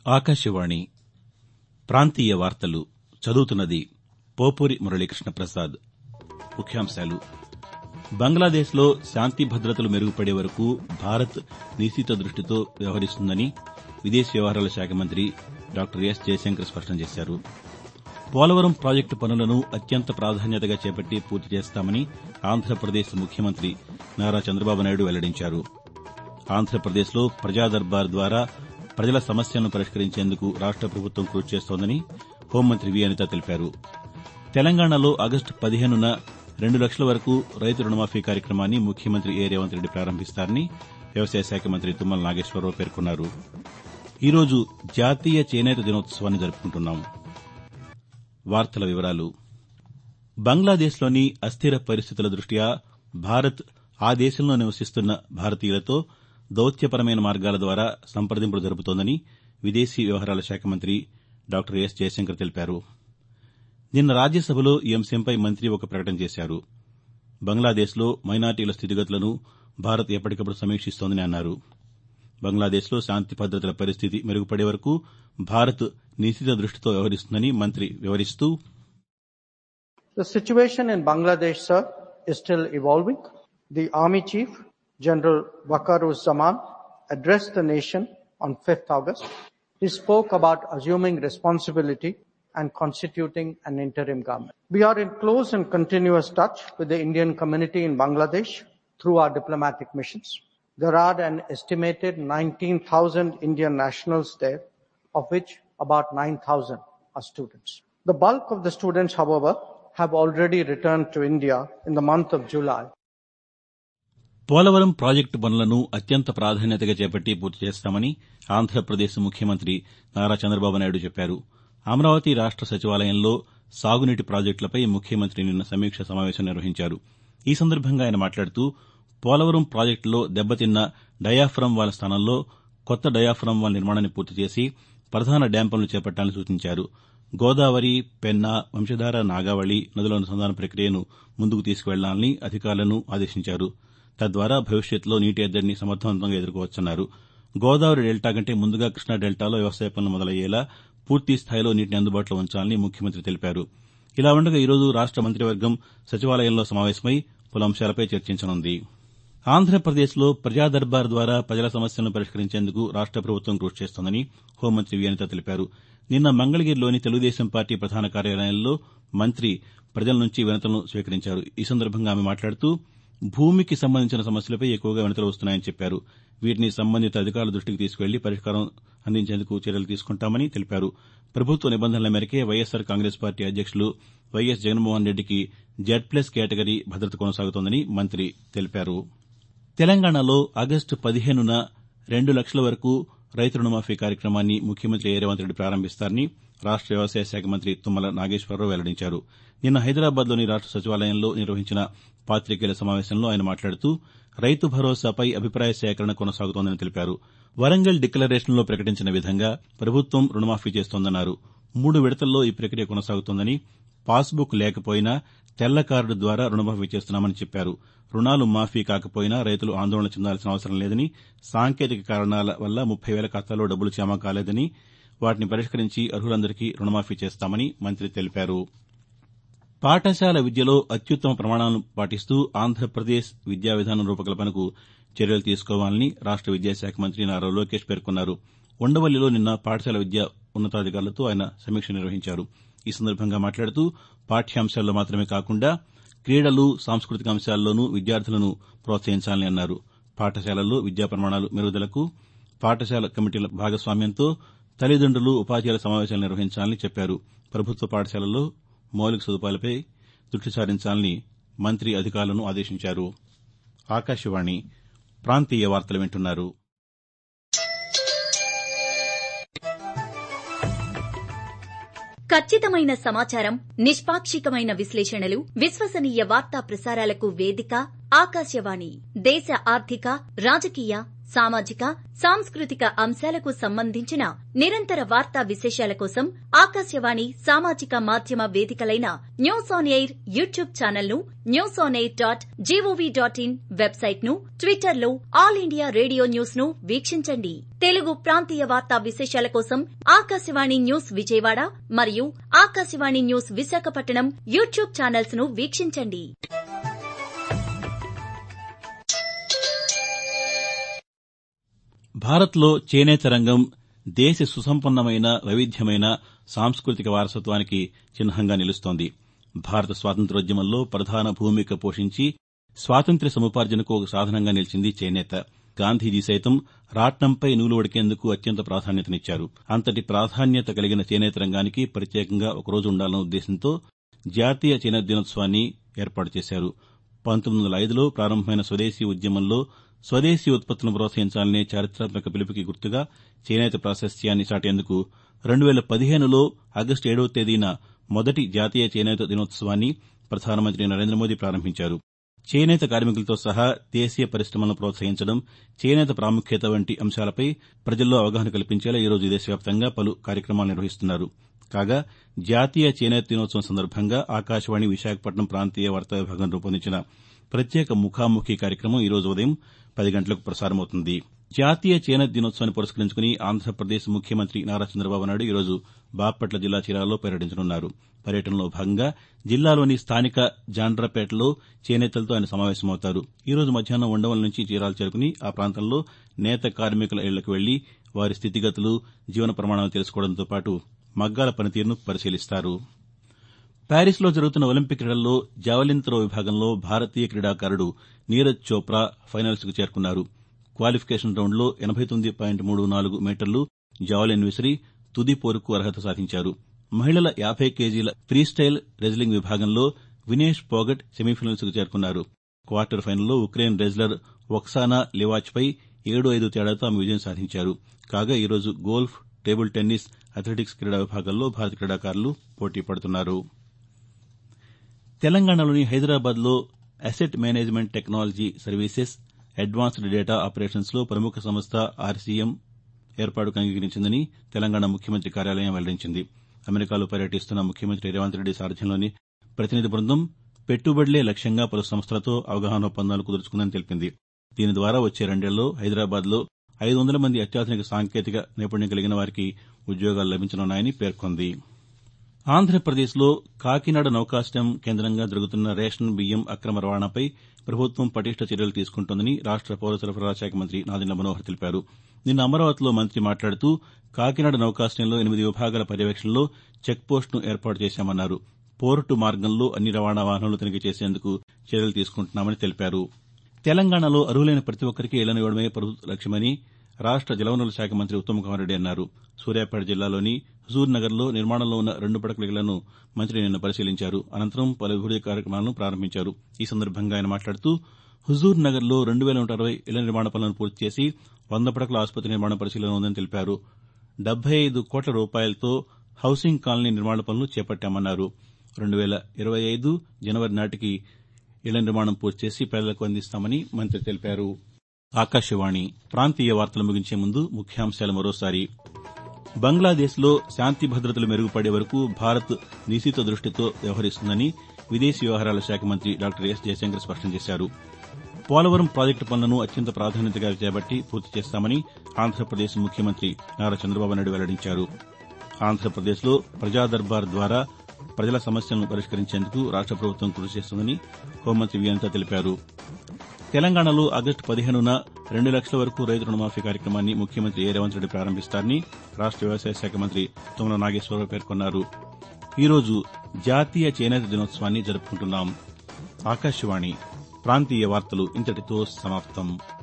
ఆకాశవాణి ప్రాంతీయ వార్తలు చదువుతున్నది పోపూరి మురళీకృష్ణ ప్రసాద్ ముఖ్యాంశాలు బంగ్లాదేశ్లో శాంతి భద్రతలు మెరుగుపడే వరకు భారత్ నిశిత దృష్టితో వ్యవహరిస్తుందని విదేశీ వ్యవహారాల శాఖ మంత్రి డాక్టర్ ఎస్ జయశంకర్ స్పష్టం చేశారు పోలవరం ప్రాజెక్టు పనులను అత్యంత ప్రాధాన్యతగా చేపట్టి పూర్తి చేస్తామని ఆంధ్రప్రదేశ్ ముఖ్యమంత్రి నారా చంద్రబాబు నాయుడు వెల్లడించారు ఆంధ్రప్రదేశ్లో ప్రజా దర్బార్ ద్వారా ప్రజల సమస్యలను పరిష్కరించేందుకు రాష్ట ప్రభుత్వం కృషి చేస్తోందని హోంమంత్రి వి అనిత తెలిపారు తెలంగాణలో ఆగస్టు పదిహేనున రెండు లక్షల వరకు రైతు రుణమాఫీ కార్యక్రమాన్ని ముఖ్యమంత్రి ఏ రేవంత్ రెడ్డి ప్రారంభిస్తారని వ్యవసాయ శాఖ మంత్రి తుమ్మల నాగేశ్వరరావు పేర్కొన్నారు ఈరోజు జాతీయ చేనేత దినోత్సవాన్ని జరుపుకుంటున్నాం వార్తల వివరాలు బంగ్లాదేశ్లోని అస్థిర పరిస్థితుల దృష్ట్యా భారత్ ఆ దేశంలో నివసిస్తున్న భారతీయులతో దౌత్యపరమైన మార్గాల ద్వారా సంప్రదింపులు జరుపుతోందని విదేశీ వ్యవహారాల శాఖ మంత్రి డాక్టర్ ఎస్ జయశంకర్ తెలిపారు నిన్న రాజ్యసభలో ఈ అంశంపై మంత్రి ఒక ప్రకటన చేశారు బంగ్లాదేశ్లో మైనార్టీల స్థితిగతులను భారత్ ఎప్పటికప్పుడు సమీక్షిస్తోందని అన్నారు బంగ్లాదేశ్లో శాంతి భద్రతల పరిస్థితి మెరుగుపడే వరకు భారత్ నిశిత దృష్టితో వ్యవహరిస్తుందని మంత్రి వివరిస్తూ The situation in Bangladesh, sir, is still evolving. The Army Chief, General Waqaruzzaman, addressed the nation on 5th August. He spoke about assuming responsibility and constituting an interim government. We are in close and continuous touch with the Indian community in Bangladesh through our diplomatic missions. There are an estimated 19,000 Indian nationals there, of which about 9,000 are students. The bulk of the students, however, have already returned to India in the month of July. Polavaram project పనులను అత్యంత ప్రాధాన్యతగా చేపట్టి పూర్తి చేస్తామని ఆంధ్రప్రదేశ్ ముఖ్యమంత్రి నారా చంద్రబాబు నాయుడు చెప్పారు అమరావతి రాష్ట సచివాలయంలో సాగునీటి ప్రాజెక్టులపై ముఖ్యమంత్రి నిన్న సమీక్ష సమావేశం నిర్వహించారు ఈ సందర్భంగా ఆయన మాట్లాడుతూ పోలవరం ప్రాజెక్టులో దెబ్బతిన్న డయాఫ్రమ్ వాల్ స్థానంలో కొత్త డయాఫ్రమ్ వాల్ నిర్మాణాన్ని పూర్తి చేసి ప్రధాన డ్యాం పనులు చేపట్టాలని సూచించారు గోదావరి పెన్నా వంశధార నాగావళి నదుల అనుసంధాన ప్రక్రియను ముందుకు తీసుకువెళ్లాలని అధికారులను ఆదేశించారు తద్వారా భవిష్యత్తులో నీటి ఎద్దడిని సమర్దవంతంగా ఎదుర్కోవచ్చన్నారు గోదావరి డెల్టా కంటే ముందుగా కృష్ణా డెల్టాలో వ్యవసాయ పనులు మొదలయ్యేలా పూర్తి స్థాయిలో నీటిని అందుబాటులో ఉంచాలని ముఖ్యమంత్రి తెలిపారు ఇలా ఉండగా ఈరోజు రాష్ట మంత్రివర్గం సచివాలయంలో సమావేశమై పలు అంశాలపై చర్చించనుంది ఆంధ్రప్రదేశ్లో ప్రజా దర్బార్ ద్వారా ప్రజల సమస్యలను పరిష్కరించేందుకు రాష్ట ప్రభుత్వం కృషి చేస్తోందని హోంమంత్రి వి అనిత తెలిపారు నిన్న మంగళగిరిలోని తెలుగుదేశం పార్టీ ప్రధాన కార్యాలయంలో మంత్రి ప్రజల నుంచి వినతులను స్వీకరించారు ఈ సందర్భంగా ఆమె మాట్లాడుతూ భూమికి సంబంధించిన సమస్యలపై ఎక్కువగా వినతులు వస్తున్నాయని చెప్పారు వీటిని సంబంధిత అధికారుల దృష్టికి తీసుకువెళ్లి పరిష్కారం అందించేందుకు చర్యలు తీసుకుంటామని తెలిపారు ప్రభుత్వ నిబంధనల మేరకే వైఎస్సార్ కాంగ్రెస్ పార్టీ అధ్యక్షులు వైఎస్ జగన్మోహన్ రెడ్డికి జెడ్ ప్లస్ కేటగిరీ భద్రత కొనసాగుతోందని మంత్రి తెలిపారు తెలంగాణలో ఆగస్టు పదిహేనున రెండు లక్షల వరకు రైతు రుణమాఫీ కార్యక్రమాన్ని ముఖ్యమంత్రి ఏ రేవంత్ రెడ్డి ప్రారంభిస్తారని రాష్ట వ్యవసాయ శాఖ మంత్రి తుమ్మల నాగేశ్వరరావు వెల్లడించారు నిన్న హైదరాబాద్లోని రాష్ట సచివాలయంలో నిర్వహించిన పాతికేయుల సమావేశంలో ఆయన మాట్లాడుతూ రైతు భరోసాపై అభిప్రాయ సేకరణ కొనసాగుతోందని తెలిపారు వరంగల్ డిక్లరేషన్లో ప్రకటించిన విధంగా ప్రభుత్వం రుణమాఫీ చేస్తోందన్నారు మూడు విడతల్లో ఈ ప్రక్రియ కొనసాగుతోందని పాస్బుక్ లేకపోయినా తెల్ల కార్డు ద్వారా రుణమాఫీ చేస్తున్నామని చెప్పారు రుణాలు మాఫీ కాకపోయినా రైతులు ఆందోళన చెందాల్సిన అవసరం లేదని సాంకేతిక కారణాల వల్ల ముప్పై వేల ఖాతాల్లో డబ్బులు జమ కాలేదని వాటిని పరిష్కరించి అర్హులందరికీ రుణమాఫీ చేస్తామని మంత్రి తెలిపారు పాఠశాల విద్యలో అత్యుత్తమ ప్రమాణాలను పాటిస్తూ ఆంధ్రప్రదేశ్ విద్యా విధానం రూపకల్పనకు చర్యలు తీసుకోవాలని రాష్ట విద్యాశాఖ మంత్రి నారా లోకేష్ పేర్కొన్నారు ఉండవల్లిలో నిన్న పాఠశాల విద్యా ఉన్నతాధికారులతో ఆయన సమీక్ష నిర్వహించారు ఈ సందర్భంగా మాట్లాడుతూ పాఠ్యాంశాల్లో మాత్రమే కాకుండా క్రీడలు సాంస్కృతిక అంశాల్లోనూ విద్యార్థులను ప్రోత్సహించాలని అన్నారు పాఠశాలల్లో విద్యా ప్రమాణాలు మెరుగుదలకు పాఠశాల కమిటీల భాగస్వామ్యంతో తల్లిదండ్రులు ఉపాధ్యాయుల సమావేశాలు నిర్వహించాలని చెప్పారు ప్రభుత్వ పాఠశాలల్లో మౌలిక సదుపాయాలపై దృష్టి సారించాలని మంత్రి అధికారులను ఆదేశించారు ఆకాశవాణి ప్రాంతీయ వార్తలు వింటున్నారు ఖచ్చితమైన సమాచారం నిష్పాక్షికమైన విశ్లేషణలు విశ్వసనీయ వార్తా ప్రసారాలకు వేదిక ఆకాశవాణి దేశ ఆర్థిక రాజకీయ సామాజిక సాంస్కృతిక అంశాలకు సంబంధించిన నిరంతర వార్తా విశేషాల కోసం ఆకాశవాణి సామాజిక మాధ్యమ వేదికలైన news on air YouTube channel ను news on air dot gov dot in website ను ట్విట్టర్ లో ఆల్ ఇండియా రేడియో న్యూస్ ను వీక్షించండి తెలుగు ప్రాంతీయ వార్తా విశేషాల కోసం ఆకాశవాణి న్యూస్ విజయవాడ మరియు Akashvani news Visakhapatnam YouTube channels ను వీక్షించండి భారత్లో చేనేత రంగం దేశ సుసంపన్నమైన వైవిధ్యమైన సాంస్కృతిక వారసత్వానికి చిహ్నంగా నిలుస్తోంది భారత స్వాతంత్ర్యోద్యమంలో ప్రధాన భూమిక పోషించి స్వాతంత్ర్య సముపార్జనకు ఒక సాధనంగా నిలిచింది చేనేత గాంధీజీ సైతం రాట్నంపై నూలు వడికేందుకు అత్యంత ప్రాధాన్యతనిచ్చారు అంతటి ప్రాధాన్యత కలిగిన చేనేత రంగానికి ప్రత్యేకంగా ఒకరోజు ఉండాలన్న ఉద్దేశంతో జాతీయ చేనేత దినోత్సవాన్ని ఏర్పాటు చేశారు పంతొమ్మిది వందల ఐదులో ప్రారంభమైన స్వదేశీ ఉద్యమంలో స్వదేశీ ఉత్పత్తులను ప్రోత్సహించాలనే చారిత్రాత్మక పిలుపుకి గుర్తుగా చేనేత ప్రాశస్త్యాన్ని చాటేందుకు రెండు వేల పదిహేనులో ఆగస్టు ఏడవ తేదీన మొదటి జాతీయ చేనేత దినోత్సవాన్ని ప్రధానమంత్రి నరేంద్ర మోదీ ప్రారంభించారు చేనేత కార్మికులతో సహా దేశీయ పరిశ్రమలను ప్రోత్సహించడం చేనేత ప్రాముఖ్యత వంటి అంశాలపై ప్రజల్లో అవగాహన కల్పించేలా ఈరోజు దేశవ్యాప్తంగా పలు కార్యక్రమాలు నిర్వహిస్తున్నారు కాగా జాతీయ చేనేత దినోత్సవం సందర్భంగా ఆకాశవాణి విశాఖపట్నం ప్రాంతీయ వార్తా విభాగం రూపొందించిన ప్రత్యేక ముఖాముఖి కార్యక్రమం ఈ రోజు ఉదయం పది గంటలకు ప్రసారమవుతుంది జాతీయ చేనేత దినోత్సవాన్ని పురస్కరించుకుని ఆంధ్రప్రదేశ్ ముఖ్యమంత్రి నారా చంద్రబాబు నాయుడు ఈరోజు బాపట్ల జిల్లా చీరాలలో పర్యటించనున్నారు పర్యటనలో భాగంగా జిల్లాలోని స్థానిక జాండ్రపేటలో చేనేతలతో ఆయన సమావేశమవుతారు ఈ రోజు మధ్యాహ్నం ఉండవల్లి నుంచి చీరాల చేరుకుని ఆ ప్రాంతంలో నేత కార్మికుల ఇళ్లకు వెళ్లి వారి స్థితిగతులు జీవన ప్రమాణాలు తెలుసుకోవడంతో పాటు మగ్గాల పనితీరును పరిశీలిస్తారు ప్యారిస్లో జరుగుతున్న ఒలింపిక్ క్రీడల్లో జావెలిన్ త్రో విభాగంలో భారతీయ క్రీడాకారుడు నీరజ్ చోప్రా ఫైనల్స్కు చేరుకున్నారు క్వాలిఫికేషన్ రౌండ్లో ఎనబై తొమ్మిది పాయింట్ మూడు నాలుగు మీటర్లు జావెలిన్ విసిరి తుది పోరుకు అర్హత సాధించారు మహిళల యాబై కేజీల ఫ్రీస్టైల్ రెజ్లింగ్ విభాగంలో వినేష్ పోగట్ సెమీఫైనల్స్కు చేరుకున్నారు క్వార్టర్ ఫైనల్లో ఉక్రెయిన్ రెజ్లర్ ఒక్సానా లివాచ్పై ఏడు ఐదు తేడాతో ఆమె విజయం సాధించారు కాగా ఈరోజు గోల్ఫ్ టేబుల్ టెన్నిస్ అథ్లెటిక్స్ క్రీడా విభాగాల్లో భారత క్రీడాకారులు పోటీ పడుతున్నారు తెలంగాణలోని హైదరాబాద్లో asset management technology services advanced data ఆపరేషన్స్లో ప్రముఖ సంస్థ ఆర్సీఎం ఏర్పాటుకు అంగీకరించిందని తెలంగాణ ముఖ్యమంత్రి కార్యాలయం వెల్లడించింది అమెరికాలో పర్యటిస్తున్న ముఖ్యమంత్రి రేవంత్ రెడ్డి సారథ్యంలోని ప్రతినిధి బృందం పెట్టుబడులే లక్ష్యంగా పలు సంస్థలతో అవగాహన ఒప్పందాలు కుదుర్చుకుందని తెలిపింది దీని ద్వారా వచ్చే రెండేళ్లలో హైదరాబాద్లో ఐదు వందల మంది అత్యాధునిక సాంకేతిక నైపుణ్యం కలిగిన వారికి ఉద్యోగాలు లభించనున్నాయని పేర్కొంది ఆంధ్రప్రదేశ్లో కాకినాడ నౌకాశ్రయం కేంద్రంగా జరుగుతున్న రేషన్ బియ్యం అక్రమ రవాణాపై ప్రభుత్వం పటిష్ట చర్యలు తీసుకుంటోందని రాష్ట పౌర సరఫరాల శాఖ మంత్రి నాదెండ్ల మనోహర్ తెలిపారు నిన్న అమరావతిలో మంత్రి మాట్లాడుతూ కాకినాడ నౌకాశ్రయంలో ఎనిమిది విభాగాల పర్యవేక్షణలో చెక్పోస్టును ఏర్పాటు చేశామన్నారు పోర్టు మార్గంలో అన్ని రవాణా వాహనాలు తనిఖీ చేసేందుకు చర్యలు తీసుకుంటున్నామని తెలిపారు తెలంగాణలో అర్హులైన ప్రతి ఒక్కరికి ఇళ్లను ఇవ్వడమే ప్రభుత్వ లక్ష్యమని రాష్ట జలవనరుల శాఖ మంత్రి ఉత్తమ్ కుమార్ రెడ్డి అన్నారు సూర్యాపేట జిల్లాలోని హుజూర్ నగర్లో నిర్మాణంలో ఉన్న రెండు పడకల ఇళ్లను మంత్రి నిన్న పరిశీలించారు అనంతరం పలు అభివృద్ది కార్యక్రమాలను ప్రారంభించారు ఈ సందర్భంగా ఆయన మాట్లాడుతూ హుజూర్ నగర్లో రెండు వేల నూట అరవై ఇళ్ల నిర్మాణ పనులను పూర్తి చేసి వంద పడకల ఆసుపత్రి నిర్మాణ పరిశీలన ఉందని తెలిపారు డెబ్బై ఐదు కోట్ల రూపాయలతో హౌసింగ్ కాలనీ నిర్మాణ పనులు చేపట్టామన్నారు రెండు వేల ఇరవై ఐదు జనవరి నాటికి ఇళ్ల నిర్మాణం పూర్తి చేసి పేదలకు అందిస్తామని మంత్రి తెలిపారు ఆకాశవాణి ప్రాంతీయ వార్తలు ముగించే ముందు ముఖ్యాంశాలు మరోసారి బంగ్లాదేశ్లో శాంతి భద్రతలు మెరుగుపడే వరకు భారత్ నిశిత దృష్టితో వ్యవహరిస్తుందని విదేశీ వ్యవహారాల శాఖ మంత్రి డాక్టర్ ఎస్ జయశంకర్ స్పష్టం చేశారు పోలవరం ప్రాజెక్టు పనులను అత్యంత ప్రాధాన్యతగా చేపట్టి పూర్తి చేస్తామని ఆంధ్రప్రదేశ్ ముఖ్యమంత్రి నారా చంద్రబాబు నాయుడు వెల్లడించారు ఆంధ్రప్రదేశ్లో ప్రజా దర్బార్ ద్వారా ప్రజల సమస్యలను పరిష్కరించేందుకు రాష్ట ప్రభుత్వం కృషి చేస్తుందని హోంమంత్రి వి అనిత తెలిపారు తెలంగాణలో ఆగస్టు పదిహేనున రెండు లక్షల వరకు రైతు రుణమాఫీ కార్యక్రమాన్ని ముఖ్యమంత్రి ఏ రేవంత్ రెడ్డి ప్రారంభిస్తారని రాష్ట వ్యవసాయ శాఖ మంత్రి తుమ్మల నాగేశ్వరరావు పేర్కొన్నారు ఈరోజు జాతీయ చేనేత దినోత్సవాన్ని జరుపుకుంటున్నాం ఆకాశవాణి ప్రాంతీయ వార్తలు ఇంతటితో సమాప్తం